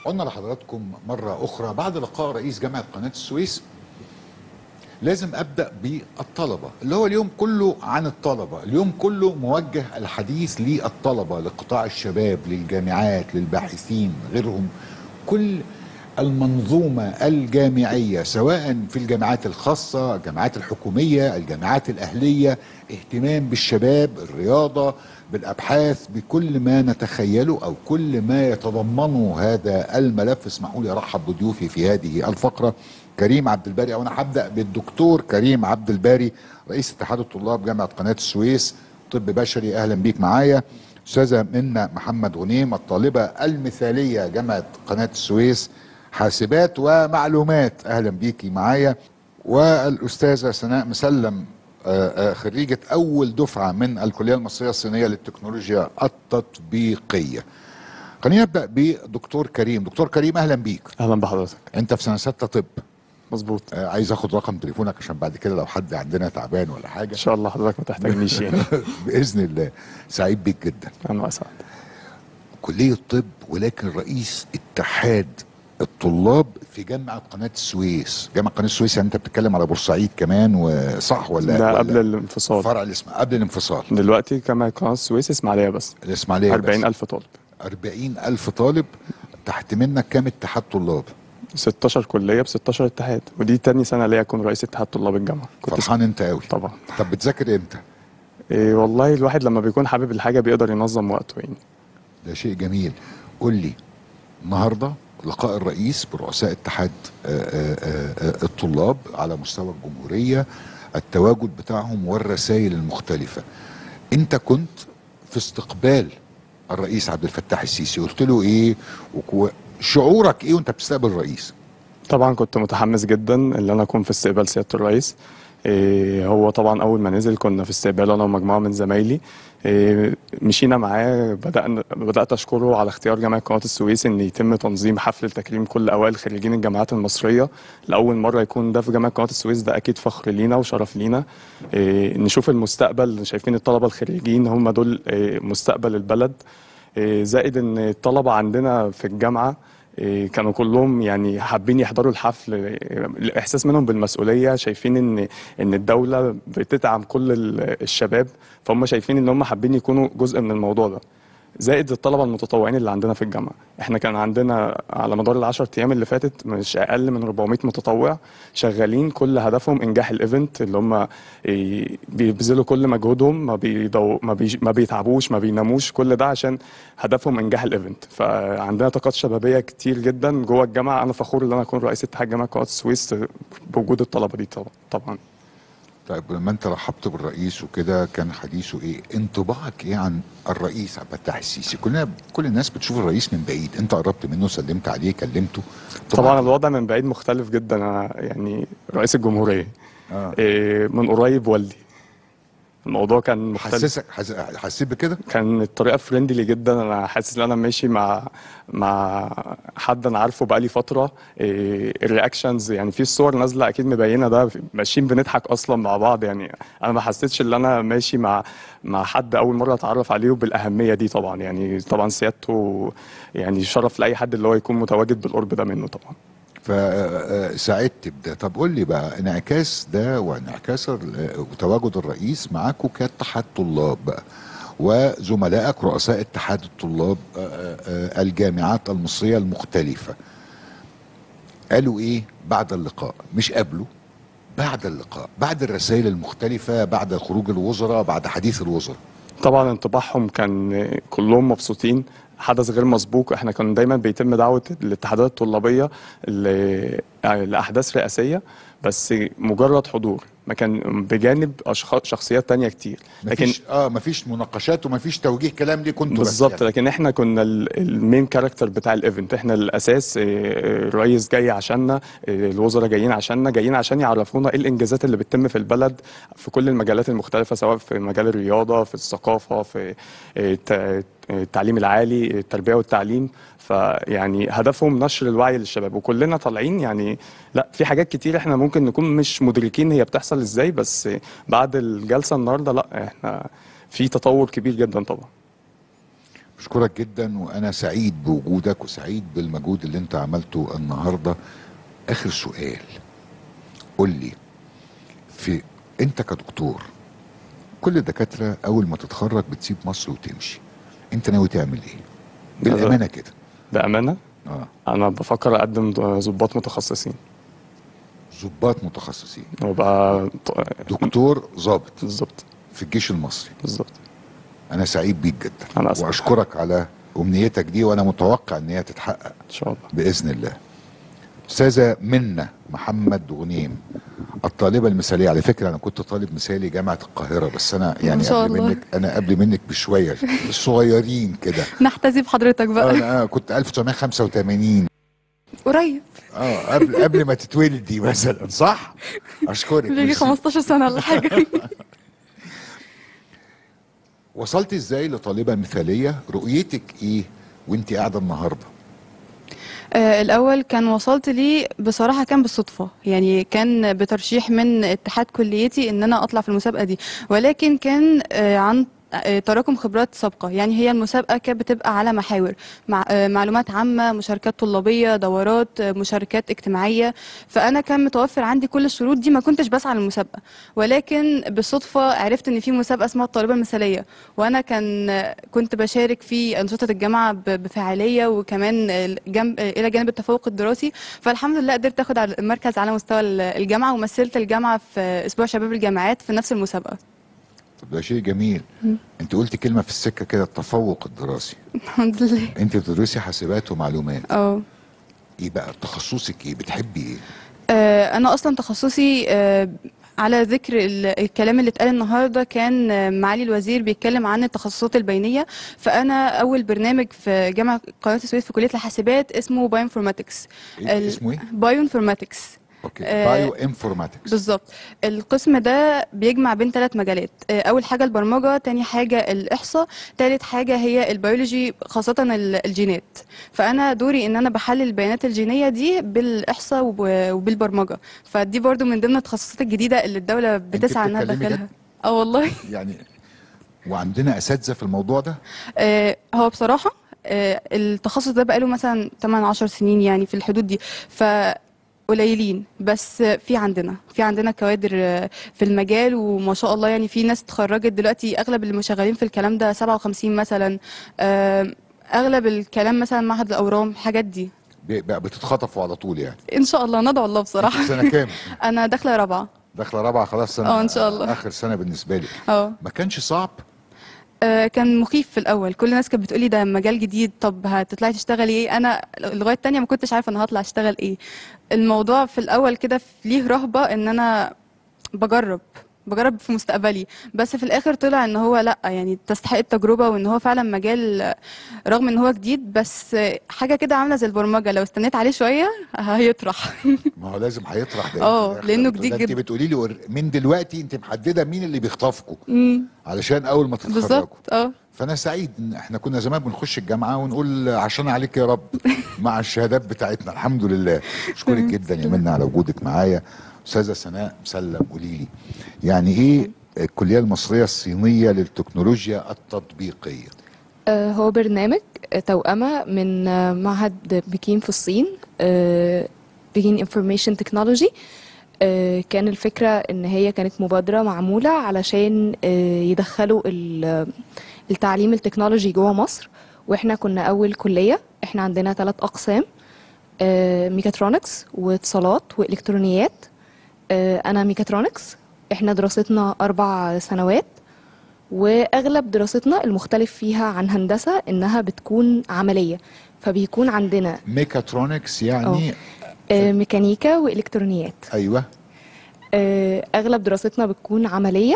قلنا لحضراتكم مرة أخرى بعد لقاء رئيس جامعة قناة السويس لازم أبدأ بالطلبة اللي هو اليوم كله عن الطلبة اليوم كله موجه الحديث للطلبة لقطاع الشباب للجامعات للباحثين غيرهم كل المنظومة الجامعية سواء في الجامعات الخاصة الجامعات الحكومية الجامعات الأهلية اهتمام بالشباب الرياضة بالأبحاث بكل ما نتخيله أو كل ما يتضمنه هذا الملف اسمحوا لي أرحب بضيوفي في هذه الفقرة كريم عبد الباري أو أنا هبدأ بالدكتور كريم عبد الباري رئيس اتحاد الطلاب جامعة قناة السويس طب بشري أهلا بيك معايا أستاذة منى محمد غنيم الطالبة المثالية جامعة قناة السويس حاسبات ومعلومات اهلا بيكي معايا والاستاذه سناء مسلم آه، آه، خريجه اول دفعه من الكليه المصريه الصينيه للتكنولوجيا التطبيقيه خلينا نبدا بدكتور كريم دكتور كريم اهلا بيك اهلا بحضرتك انت في سنه سته طب مظبوط آه، عايز اخد رقم تليفونك عشان بعد كده لو حد عندنا تعبان ولا حاجه ان شاء الله حضرتك ما تحتاجنيش يعني باذن الله سعيد بيك جدا انا اسعد كليه طب ولكن رئيس اتحاد الطلاب في جامعه قناه السويس جامعه قناه السويس يعني انت بتتكلم على بورسعيد كمان وصح ولا ده ولا قبل الانفصال فرع الاسم قبل الانفصال دلوقتي كما قناه السويس اسماعيليه بس الاسماعيليه 40000 طالب 40 الف طالب تحت منك كام اتحاد طلاب 16 كليه ب 16 اتحاد ودي تاني سنه ليا اكون رئيس اتحاد طلاب الجامعه كنت فرحان انت قوي طبعا طب بتذاكر امتى إيه والله الواحد لما بيكون حابب الحاجه بيقدر ينظم وقته يعني ده شيء جميل قول لي النهارده لقاء الرئيس برؤساء اتحاد آه، آه، آه، الطلاب على مستوى الجمهوريه التواجد بتاعهم والرسائل المختلفه انت كنت في استقبال الرئيس عبد الفتاح السيسي قلت له ايه وك- شعورك ايه وانت بتستقبل الرئيس طبعا كنت متحمس جدا ان انا اكون في استقبال سياده الرئيس إيه هو طبعا اول ما نزل كنا في استقبال انا ومجموعه من زمايلي إيه مشينا معاه بدأنا بدات اشكره على اختيار جامعه قناه السويس ان يتم تنظيم حفل تكريم كل اوائل خريجين الجامعات المصريه لاول مره يكون ده في جامعه قناه السويس ده اكيد فخر لينا وشرف لينا إيه نشوف المستقبل شايفين الطلبه الخريجين هم دول إيه مستقبل البلد إيه زائد ان الطلبه عندنا في الجامعه إيه، كانوا كلهم يعني حابين يحضروا الحفل إيه، الاحساس منهم بالمسؤوليه شايفين ان ان الدوله بتدعم كل ال- الشباب فهم شايفين ان هم حابين يكونوا جزء من الموضوع ده زائد الطلبه المتطوعين اللي عندنا في الجامعه احنا كان عندنا على مدار العشر ايام اللي فاتت مش اقل من 400 متطوع شغالين كل هدفهم انجاح الايفنت اللي هم إيه، بيبذلوا كل مجهودهم ما بيضو ما, بي ما بيتعبوش ما بيناموش كل ده عشان هدفهم انجاح الايفنت فعندنا طاقات شبابيه كتير جدا جوه الجامعه انا فخور ان انا اكون رئيس اتحاد جامعه قناه السويس بوجود الطلبه دي طبعا طبعا طيب لما انت رحبت بالرئيس وكده كان حديثه ايه انطباعك ايه عن الرئيس عبد الفتاح السيسي كلنا كل الناس بتشوف الرئيس من بعيد انت قربت منه سلمت عليه كلمته طبعا الوضع من بعيد مختلف جدا انا يعني رئيس الجمهوريه آه. إيه، من قريب والدي الموضوع كان مختلف حسسك حس- حسيت بكده كان الطريقه فريندلي جدا انا حاسس ان انا ماشي مع مع حد انا عارفه بقالي فتره إيه، الرياكشنز يعني في الصور نازله اكيد مبينه ده ماشيين بنضحك اصلا مع بعض يعني انا ما حسيتش ان انا ماشي مع مع حد اول مره اتعرف عليه بالاهميه دي طبعا يعني طبعا سيادته يعني شرف لاي حد اللي هو يكون متواجد بالقرب ده منه طبعا فساعدت بده طب قول لي بقى انعكاس ده وانعكاس ال- وتواجد الرئيس معاكم كاتحاد طلاب بقى وزملائك رؤساء اتحاد الطلاب آه، آه، آه، الجامعات المصريه المختلفه قالوا ايه بعد اللقاء مش قبله بعد اللقاء بعد الرسائل المختلفه بعد خروج الوزراء بعد حديث الوزراء طبعا انطباعهم كان كلهم مبسوطين حدث غير مسبوق احنا كان دايما بيتم دعوه الاتحادات الطلابيه ل- لاحداث رئاسيه بس مجرد حضور ما كان بجانب اشخاص شخصيات تانية كتير لكن مفيش اه مفيش مناقشات ومفيش توجيه كلام ليه كنتوا بس بالظبط يعني. لكن احنا كنا المين كاركتر بتاع الايفنت احنا الاساس اه، الرئيس جاي عشاننا اه، الوزراء جايين عشاننا جايين عشان يعرفونا ايه الانجازات اللي بتتم في البلد في كل المجالات المختلفه سواء في مجال الرياضه في الثقافه في اه، الت- التعليم العالي التربيه والتعليم فيعني هدفهم نشر الوعي للشباب وكلنا طالعين يعني لا في حاجات كتير احنا ممكن نكون مش مدركين هي بتحصل ازاي بس بعد الجلسه النهارده لا احنا في تطور كبير جدا طبعا اشكرك جدا وانا سعيد بوجودك وسعيد بالمجهود اللي انت عملته النهارده اخر سؤال قول لي في انت كدكتور كل الدكاتره اول ما تتخرج بتسيب مصر وتمشي انت ناوي تعمل ايه بالامانه كده بامانه اه انا بفكر اقدم ضباط متخصصين ضباط متخصصين وابقى ط- دكتور ضابط بالظبط في الجيش المصري بالظبط انا سعيد بيك جدا أنا أسعد. واشكرك على امنيتك دي وانا متوقع ان هي تتحقق ان شاء الله باذن الله استاذه منى محمد غنيم الطالبه المثاليه على فكره انا كنت طالب مثالي جامعه القاهره بس انا يعني شاء قبل الله. منك انا قبل منك بشويه صغيرين كده نحتذي بحضرتك بقى انا أنا كنت 1985 قريب اه قبل قبل ما تتولدي مثلا صح اشكرك بيجي ميرسي. 15 سنه ولا حاجه وصلت ازاي لطالبه مثاليه رؤيتك ايه وانت قاعده النهارده آه، الأول كان وصلت ليه بصراحة كان بالصدفة يعني كان بترشيح من اتحاد كليتي إن أنا أطلع في المسابقة دي ولكن كان آه، عن آه، تراكم خبرات سابقة يعني هي المسابقة كانت بتبقى على محاور مع آه، معلومات عامة مشاركات طلابية دورات آه، مشاركات اجتماعية فأنا كان متوفر عندي كل الشروط دي ما كنتش بسعى للمسابقة ولكن بالصدفة عرفت إن في مسابقة اسمها الطالبة المثالية وأنا كان آه، كنت بشارك في أنشطة الجامعة ب- بفعالية وكمان آه، جنب آه، إلى جانب التفوق الدراسي فالحمد لله قدرت أخد على- المركز على مستوى ال- الجامعة ومثلت الجامعة في أسبوع شباب الجامعات في نفس المسابقة طب ده شيء جميل انت قلت كلمه في السكه كده التفوق الدراسي الحمد لله انت بتدرسي حاسبات ومعلومات اه ايه بقى تخصصك ايه بتحبي ايه آه، انا اصلا تخصصي آه، على ذكر ال- الكلام اللي اتقال النهارده كان آه، معالي الوزير بيتكلم عن التخصصات البينيه فانا اول برنامج في جامعه قناه السويس في كليه الحاسبات اسمه بايو انفورماتكس إيه اسمه ايه بايو انفورماتكس اوكي آه، بايو انفورماتكس بالظبط القسم ده بيجمع بين ثلاث مجالات آه، اول حاجه البرمجه تاني حاجه الاحصاء تالت حاجه هي البيولوجي خاصه ال- الجينات فانا دوري ان انا بحلل البيانات الجينيه دي بالاحصاء وب- وبالبرمجه فدي برضو من ضمن التخصصات الجديده اللي الدوله بتسعى انها بتتكلمي تدخلها جد؟ اه والله يعني وعندنا اساتذه في الموضوع ده آه، هو بصراحة آه، التخصص ده بقاله مثلا 8 10 سنين يعني في الحدود دي ف قليلين بس في عندنا في عندنا كوادر آه، في المجال وما شاء الله يعني في ناس اتخرجت دلوقتي اغلب اللي شغالين في الكلام ده 57 مثلا آه، اغلب الكلام مثلا معهد الاورام الحاجات دي ب- بقى بتتخطفوا على طول يعني ان شاء الله ندعو الله بصراحة سنه كام انا داخلة رابعة داخله رابعه خلاص سنه اه، ان شاء الله. اخر سنه بالنسبه لي اه ما كانش صعب آه، كان مخيف في الاول كل الناس كانت بتقولي ده مجال جديد طب هتطلعي تشتغلي ايه انا لغايه تانية ما كنتش عارفه انا هطلع اشتغل ايه الموضوع في الاول كده ليه رهبه ان انا بجرب بجرب في مستقبلي بس في الاخر طلع ان هو لا يعني تستحق التجربه وان هو فعلا مجال رغم ان هو جديد بس حاجه كده عامله زي البرمجه لو استنيت عليه شويه هيطرح ما هو لازم هيطرح ده اه، في الآخر. لأنه ده جديد انت جدا. بتقولي لي ور- من دلوقتي انت محدده مين اللي بيخطفكم امم علشان اول ما تتخرجوا بالظبط اه فانا سعيد ان احنا كنا زمان بنخش الجامعه ونقول عشان عليك يا رب مع الشهادات بتاعتنا الحمد لله اشكرك جدا يا منى على وجودك معايا استاذه سناء مسلم قولي لي يعني ايه الكليه المصريه الصينيه للتكنولوجيا التطبيقيه آه، هو برنامج آه، توأمة من آه، معهد بكين في الصين آه، بكين انفورميشن تكنولوجي كان الفكرة ان هي كانت مبادرة معمولة علشان آه، يدخلوا ال- التعليم التكنولوجي جوه مصر واحنا كنا اول كلية احنا عندنا ثلاث اقسام آه، ميكاترونكس واتصالات والكترونيات آه، انا ميكاترونكس احنا دراستنا اربع سنوات واغلب دراستنا المختلف فيها عن هندسه انها بتكون عمليه فبيكون عندنا ميكاترونكس يعني آه، ميكانيكا والكترونيات ايوه آه، اغلب دراستنا بتكون عمليه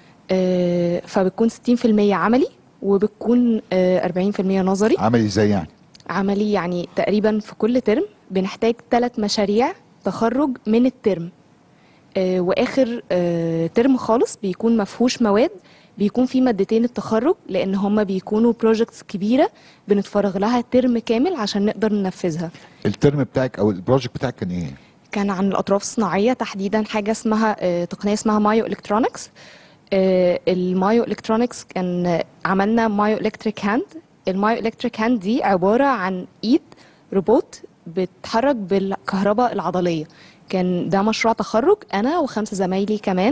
آه، فبتكون 60% عملي وبتكون آه، 40% نظري عملي ازاي يعني عملي يعني تقريبا في كل ترم بنحتاج ثلاث مشاريع تخرج من الترم آه، واخر آه، ترم خالص بيكون مفهوش مواد بيكون في مادتين التخرج لان هما بيكونوا بروجكتس كبيره بنتفرغ لها ترم كامل عشان نقدر ننفذها الترم بتاعك او البروجكت بتاعك كان ايه كان عن الاطراف الصناعيه تحديدا حاجه اسمها آه، تقنيه اسمها مايو الكترونكس المايو الكترونكس كان آه، عملنا مايو الكتريك هاند المايو الكتريك هاند دي عباره عن ايد روبوت بتتحرك بالكهرباء العضليه كان ده مشروع تخرج انا وخمسه زمايلي كمان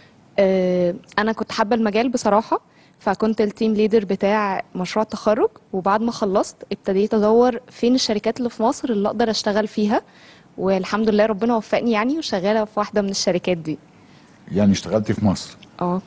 آه، انا كنت حابه المجال بصراحه فكنت التيم ليدر بتاع مشروع التخرج وبعد ما خلصت ابتديت ادور فين الشركات اللي في مصر اللي اقدر اشتغل فيها والحمد لله ربنا وفقني يعني وشغاله في واحده من الشركات دي يعني اشتغلتي في مصر اه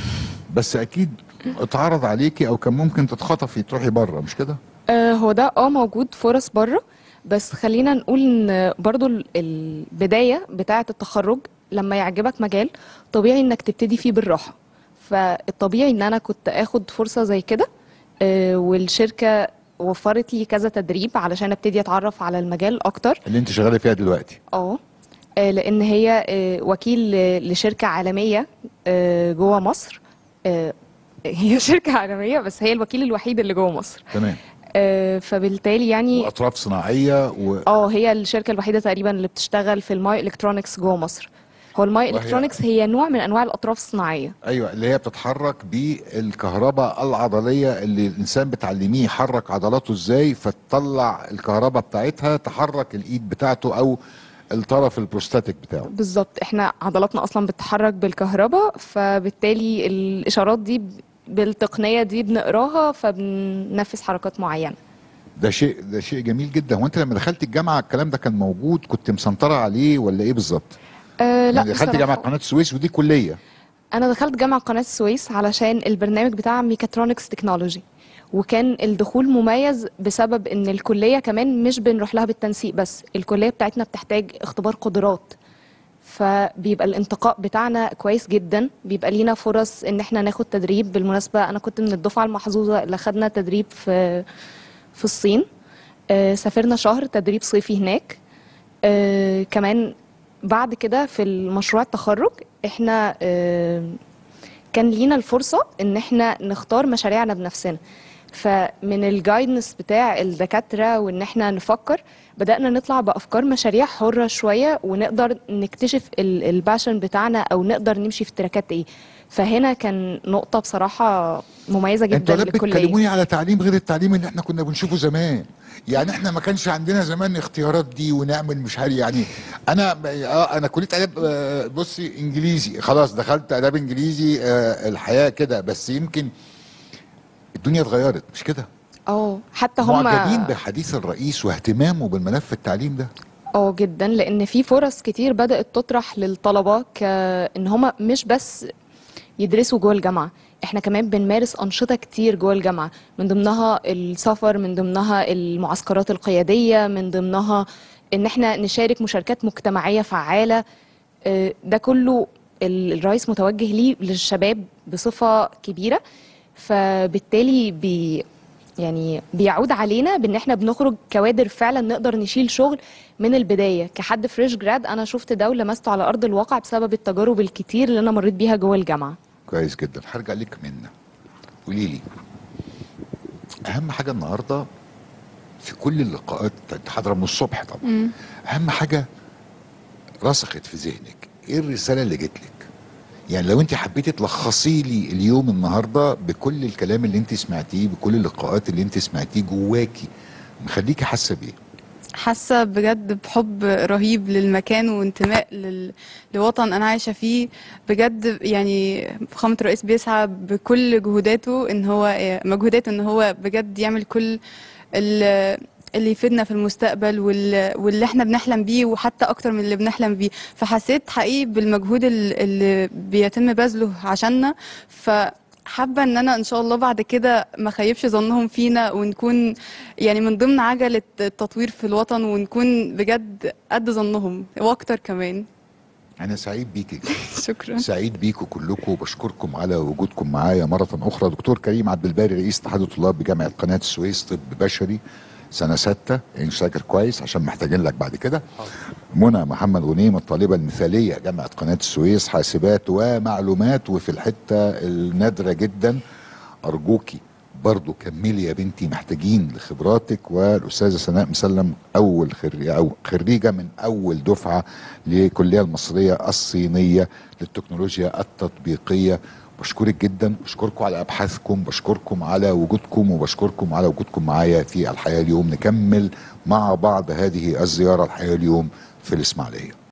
بس اكيد اتعرض عليكي او كان ممكن تتخطفي تروحي بره مش كده آه، هو ده اه موجود فرص بره بس خلينا نقول ان برضو ال- البداية بتاعة التخرج لما يعجبك مجال طبيعي انك تبتدي فيه بالراحة فالطبيعي ان انا كنت اخد فرصة زي كده آه، والشركة وفرت لي كذا تدريب علشان ابتدي اتعرف على المجال اكتر اللي انت شغاله فيها دلوقتي اه آه، لان هي آه، وكيل ل- لشركة عالمية آه، جوه مصر آه، هي شركة عالمية بس هي الوكيل الوحيد اللي جوه مصر تمام آه، فبالتالي يعني واطراف صناعيه و... اه هي الشركه الوحيده تقريبا اللي بتشتغل في الماي الكترونكس جوه مصر هو الماي وهي- الكترونكس هي نوع من انواع الاطراف الصناعيه ايوه اللي هي بتتحرك بالكهرباء العضليه اللي الانسان بتعلميه يحرك عضلاته ازاي فتطلع الكهرباء بتاعتها تحرك الايد بتاعته او الطرف البروستاتيك بتاعه بالظبط احنا عضلاتنا اصلا بتتحرك بالكهرباء فبالتالي الاشارات دي ب- بالتقنيه دي بنقراها فبننفذ حركات معينه ده شيء ده شيء جميل جدا هو انت لما دخلت الجامعه الكلام ده كان موجود كنت مسنطره عليه ولا ايه بالظبط أه لا يعني دخلت بصراحة جامعه قناه السويس ودي كليه انا دخلت جامعه قناه السويس علشان البرنامج بتاع ميكاترونكس تكنولوجي وكان الدخول مميز بسبب ان الكليه كمان مش بنروح لها بالتنسيق بس الكليه بتاعتنا بتحتاج اختبار قدرات فبيبقى الانتقاء بتاعنا كويس جدا بيبقى لينا فرص ان احنا ناخد تدريب بالمناسبه انا كنت من الدفعه المحظوظه اللي خدنا تدريب في في الصين آه، سافرنا شهر تدريب صيفي هناك آه، كمان بعد كده في المشروع التخرج احنا آه، كان لينا الفرصة ان احنا نختار مشاريعنا بنفسنا فمن الجايدنس بتاع الدكاترة وان احنا نفكر بدأنا نطلع بأفكار مشاريع حرة شوية ونقدر نكتشف ال- الباشن بتاعنا او نقدر نمشي في تراكات ايه فهنا كان نقطة بصراحة مميزة جدا انتوا لا للكلية بتكلموني على تعليم غير التعليم اللي احنا كنا بنشوفه زمان يعني احنا ما كانش عندنا زمان اختيارات دي ونعمل مش عارف يعني انا اه انا كليه اداب آه، بصي انجليزي خلاص دخلت اداب انجليزي آه، الحياه كده بس يمكن الدنيا اتغيرت مش كده اه حتى هم معجبين بحديث الرئيس واهتمامه بالملف التعليم ده اه جدا لان في فرص كتير بدات تطرح للطلبه كان هما مش بس يدرسوا جوه الجامعه احنا كمان بنمارس انشطه كتير جوه الجامعه من ضمنها السفر من ضمنها المعسكرات القياديه من ضمنها ان احنا نشارك مشاركات مجتمعيه فعاله آه، ده كله ال- الرئيس متوجه ليه للشباب بصفه كبيره فبالتالي بي يعني بيعود علينا بان احنا بنخرج كوادر فعلا نقدر نشيل شغل من البدايه كحد فريش جراد انا شفت ده ولمسته على ارض الواقع بسبب التجارب الكتير اللي انا مريت بيها جوه الجامعه كويس جدا هرجع لك منا قولي لي اهم حاجه النهارده في كل اللقاءات انت حاضره من الصبح طبعا اهم حاجه رسخت في ذهنك ايه الرساله اللي جت لك يعني لو انت حبيتي تلخصي لي اليوم النهارده بكل الكلام اللي انت سمعتيه بكل اللقاءات اللي انت سمعتيه جواكي مخليكي حاسه بايه حاسه بجد بحب رهيب للمكان وانتماء لل... لوطن انا عايشه فيه بجد يعني فخامه الرئيس بيسعى بكل جهوداته ان هو مجهوداته ان هو بجد يعمل كل ال- اللي يفيدنا في المستقبل وال... واللي احنا بنحلم بيه وحتى اكتر من اللي بنحلم بيه فحسيت حقيقي بالمجهود ال- اللي بيتم بذله عشاننا فحابه ان انا ان شاء الله بعد كده ما خيبش ظنهم فينا ونكون يعني من ضمن عجله التطوير في الوطن ونكون بجد قد ظنهم واكتر كمان انا سعيد بيكي شكرا سعيد بيكم كلكم وبشكركم على وجودكم معايا مرة أخرى دكتور كريم عبد الباري رئيس اتحاد الطلاب بجامعة قناة السويس طب بشري سنة ستة يعني فاكر كويس عشان محتاجين لك بعد كده منى محمد غنيم الطالبة المثالية جامعة قناة السويس حاسبات ومعلومات وفي الحتة النادرة جدا أرجوكي برضو كملي يا بنتي محتاجين لخبراتك والأستاذة سناء مسلم أول خريجة أو خريجة من أول دفعة للكلية المصرية الصينية للتكنولوجيا التطبيقية بشكرك جدا بشكركم على ابحاثكم بشكركم على وجودكم وبشكركم على وجودكم معايا في الحياه اليوم نكمل مع بعض هذه الزياره الحياه اليوم في الاسماعيليه